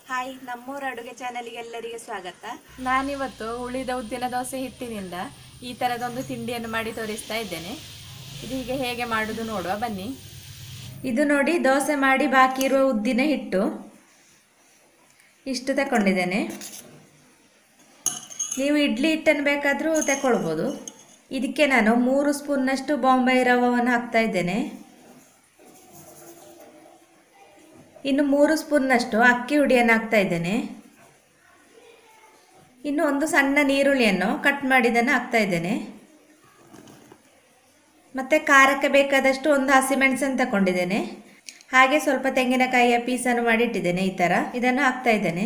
hi ನಮ್ಮೂರ ಅಡುಗೆ ಚಾನಲ್ಗೆ ಎಲ್ಲರಿಗೆ ಸ್ವಾಗತ ನಾನಿವತ್ತು ಉಳಿದ ಉದ್ದಿನ ದೋಸೆ ಹಿಟ್ಟಿನಿಂದ ಈ ಥರದೊಂದು ತಿಂಡಿಯನ್ನು ಮಾಡಿ ತೋರಿಸ್ತಾ ಇದ್ದೇನೆ ಇದು ಹೀಗೆ ಹೇಗೆ ಮಾಡೋದು ನೋಡುವ ಬನ್ನಿ ಇದು ನೋಡಿ ದೋಸೆ ಮಾಡಿ ಬಾಕಿ ಇರುವ ಉದ್ದಿನ ಹಿಟ್ಟು ಇಷ್ಟು ತಗೊಂಡಿದ್ದೇನೆ ನೀವು ಇಡ್ಲಿ ಹಿಟ್ಟನ್ನು ಬೇಕಾದರೂ ತಗೊಳ್ಬೋದು ಇದಕ್ಕೆ ನಾನು ಮೂರು ಸ್ಪೂನ್ನಷ್ಟು ಬಾಂಬೆ ರವವನ್ನು ಹಾಕ್ತಾ ಇದ್ದೇನೆ ಇನ್ನು ಮೂರು ಸ್ಪೂನ್ನಷ್ಟು ಅಕ್ಕಿ ಹುಡಿಯನ್ನು ಹಾಕ್ತಾ ಇದ್ದೇನೆ ಇನ್ನು ಒಂದು ಸಣ್ಣ ನೀರುಳ್ಳಿಯನ್ನು ಕಟ್ ಮಾಡಿದ್ದನ್ನು ಹಾಕ್ತಾ ಇದ್ದೇನೆ ಮತ್ತು ಖಾರಕ್ಕೆ ಬೇಕಾದಷ್ಟು ಒಂದು ಹಸಿಮೆಣಸನ್ನು ತಗೊಂಡಿದ್ದೇನೆ ಹಾಗೆ ಸ್ವಲ್ಪ ತೆಂಗಿನಕಾಯಿಯ ಪೀಸನ್ನು ಮಾಡಿಟ್ಟಿದ್ದೇನೆ ಈ ಥರ ಇದನ್ನು ಹಾಕ್ತಾ ಇದ್ದೇನೆ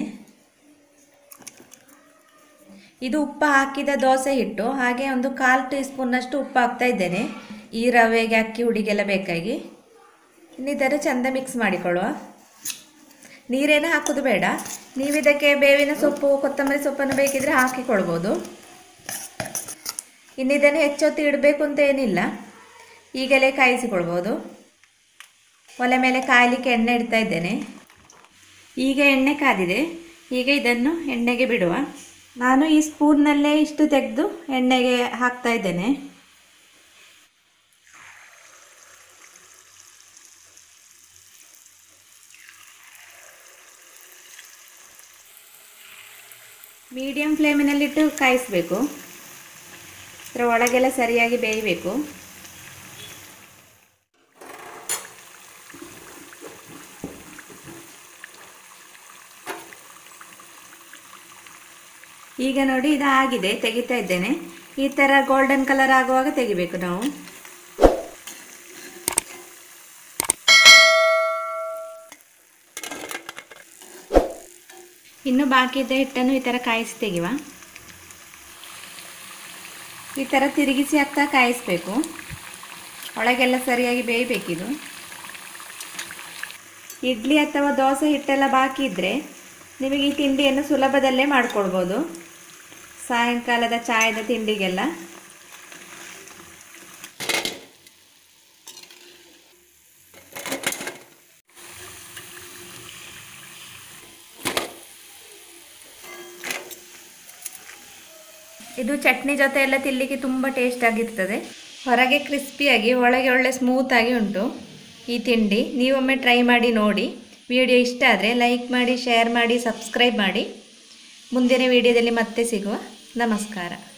ಇದು ಉಪ್ಪು ಹಾಕಿದ ದೋಸೆ ಹಿಟ್ಟು ಹಾಗೆ ಒಂದು ಕಾಲು ಟೀ ಸ್ಪೂನ್ನಷ್ಟು ಉಪ್ಪು ಹಾಕ್ತಾ ಇದ್ದೇನೆ ಈ ರವೆಗೆ ಅಕ್ಕಿ ಹುಡಿಗೆಲ್ಲ ಬೇಕಾಗಿ ಇನ್ನು ಇದನ್ನು ಚೆಂದ ಮಿಕ್ಸ್ ಮಾಡಿಕೊಳ್ಳುವ ನೀರೇನು ಹಾಕೋದು ಬೇಡ ನೀವು ಇದಕ್ಕೆ ಬೇವಿನ ಸೊಪ್ಪು ಕೊತ್ತಂಬರಿ ಸೊಪ್ಪನ್ನು ಬೇಕಿದ್ರೆ ಹಾಕಿಕೊಳ್ಬೋದು ಇನ್ನು ಇದನ್ನು ಹೆಚ್ಚೊತ್ತು ಇಡಬೇಕು ಅಂತ ಏನಿಲ್ಲ ಈಗಲೇ ಕಾಯಿಸಿಕೊಳ್ಬೋದು ಒಲೆ ಮೇಲೆ ಕಾಯಲಿಕ್ಕೆ ಎಣ್ಣೆ ಇಡ್ತಾ ಇದ್ದೇನೆ ಈಗ ಎಣ್ಣೆ ಕಾದಿದೆ ಈಗ ಇದನ್ನು ಎಣ್ಣೆಗೆ ಬಿಡುವ ನಾನು ಈ ಸ್ಪೂನ್ನಲ್ಲೇ ಇಷ್ಟು ತೆಗೆದು ಎಣ್ಣೆಗೆ ಹಾಕ್ತಾ ಇದ್ದೇನೆ ಮೀಡಿಯಂ ಫ್ಲೇಮಿನಲ್ಲಿಟ್ಟು ಕಾಯಿಸಬೇಕು ಅದರ ಒಳಗೆಲ್ಲ ಸರಿಯಾಗಿ ಬೇಯಬೇಕು ಈಗ ನೋಡಿ ಇದು ಆಗಿದೆ ತೆಗಿತಾ ಇದ್ದೇನೆ ಈ ಥರ ಗೋಲ್ಡನ್ ಕಲರ್ ಆಗುವಾಗ ತೆಗಿಬೇಕು ನಾವು ಇನ್ನು ಬಾಕಿ ಇದ್ದ ಹಿಟ್ಟನ್ನು ಈ ಥರ ಕಾಯಿಸಿ ತೆಗಿವ ಈ ಥರ ತಿರುಗಿಸಿ ಹಾಕ್ತಾ ಕಾಯಿಸಬೇಕು ಒಳಗೆಲ್ಲ ಸರಿಯಾಗಿ ಬೇಯಬೇಕಿದು ಇಡ್ಲಿ ಅಥವಾ ದೋಸೆ ಹಿಟ್ಟೆಲ್ಲ ಬಾಕಿ ಇದ್ದರೆ ನಿಮಗೆ ಈ ತಿಂಡಿಯನ್ನು ಸುಲಭದಲ್ಲೇ ಮಾಡಿಕೊಡ್ಬೋದು ಸಾಯಂಕಾಲದ ಚಾಯದ ತಿಂಡಿಗೆಲ್ಲ ಇದು ಚಟ್ನಿ ಜೊತೆ ಎಲ್ಲ ತಿನ್ನಲಿಕ್ಕೆ ತುಂಬ ಟೇಸ್ಟ್ ಆಗಿರ್ತದೆ ಹೊರಗೆ ಕ್ರಿಸ್ಪಿಯಾಗಿ ಒಳಗೆ ಒಳ್ಳೆ ಸ್ಮೂತಾಗಿ ಉಂಟು ಈ ತಿಂಡಿ ನೀವೊಮ್ಮೆ ಟ್ರೈ ಮಾಡಿ ನೋಡಿ ವಿಡಿಯೋ ಇಷ್ಟ ಆದರೆ ಲೈಕ್ ಮಾಡಿ ಶೇರ್ ಮಾಡಿ ಸಬ್ಸ್ಕ್ರೈಬ್ ಮಾಡಿ ಮುಂದಿನ ವಿಡಿಯೋದಲ್ಲಿ ಮತ್ತೆ ಸಿಗುವ ನಮಸ್ಕಾರ